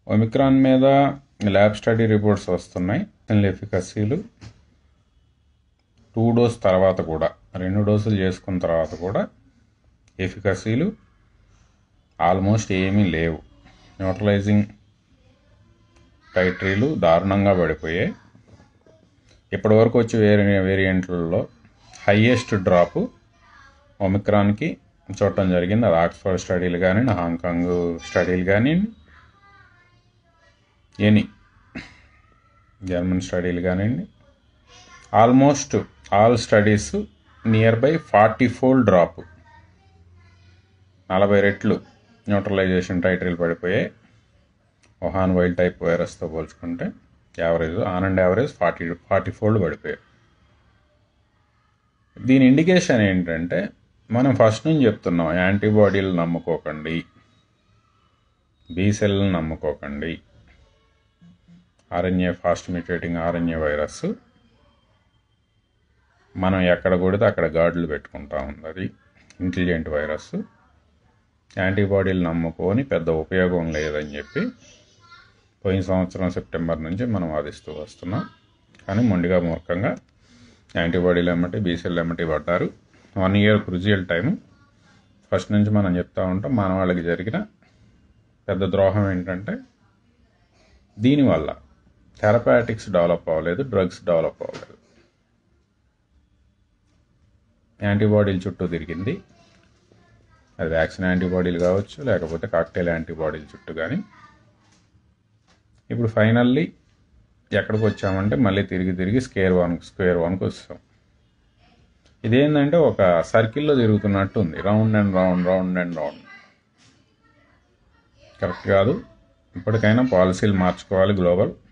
Omicron మీద lab study reports వస్తున్నాయి ఎఫికసీలు two dose తర్వాత కూడా రెండు డోసులు చేసుకున్న తర్వాత కూడా ఎఫికసీలు ఆల్మోస్ట్ ఏమీ లేవు న్యూట్రలైజింగ్ టైట్రీలు దారుణంగా పడిపోయాయి ఇప్పటివరకు వచ్చి వేరే వేరియంట్లలో హయ్యెస్ట్ డ్రాప్ ఒమిక్రాన్కి చూడటం జరిగింది అది ఆక్స్ఫర్డ్ స్టడీలు కానీ హాంకాంగ్ స్టడీలు కానీ ఎనీ జర్మన్ స్టడీలు కానివ్వండి almost all studies near by forty fold drop నలభై రెట్లు న్యూట్రలైజేషన్ టైటిల్ పడిపోయాయి ఒహాన్ వైల్డ్ టైప్ వైరస్తో పోల్చుకుంటే average on and average forty forty fold పడిపోయాయి దీని ఇండికేషన్ ఏంటంటే మనం ఫస్ట్ నుంచి చెప్తున్నాం యాంటీబాడీలు నమ్ముకోకండి బీ సెల్ని నమ్ముకోకండి RNA fast mutating RNA virus మనం ఎక్కడ కొడితే అక్కడ గార్డులు పెట్టుకుంటా ఉంది అది ఇంటెలిజెంట్ వైరస్ యాంటీబాడీలు నమ్ముకొని పెద్ద ఉపయోగం లేదని చెప్పి పోయిన సంవత్సరం సెప్టెంబర్ నుంచి మనం వాదిస్తూ వస్తున్నాం కానీ మొండిగా మూర్ఖంగా యాంటీబాడీలు ఎమ్మటి బీసీలు ఎమ్మటి పడ్డారు one year crucial time first నుంచి మనం చెప్తా ఉంటాం మానవాళికి జరిగిన పెద్ద ద్రోహం ఏంటంటే దీనివల్ల థెరపాటిక్స్ డెవలప్ అవ్వలేదు డ్రగ్స్ డెవలప్ అవ్వలేదు యాంటీబాడీల చుట్టూ తిరిగింది అది వ్యాక్సిన్ యాంటీబాడీలు కావచ్చు లేకపోతే కాక్టైల్ యాంటీబాడీల చుట్టూ కానీ ఇప్పుడు ఫైనల్లీ ఎక్కడికి వచ్చామంటే మళ్ళీ తిరిగి తిరిగి స్కేర్ వన్ స్క్వేర్ వన్కి వస్తాం ఇదేంటంటే ఒక సర్కిల్లో తిరుగుతున్నట్టు ఉంది round and round round and round correct కాదు ఇప్పటికైనా పాలసీలు మార్చుకోవాలి గ్లోబల్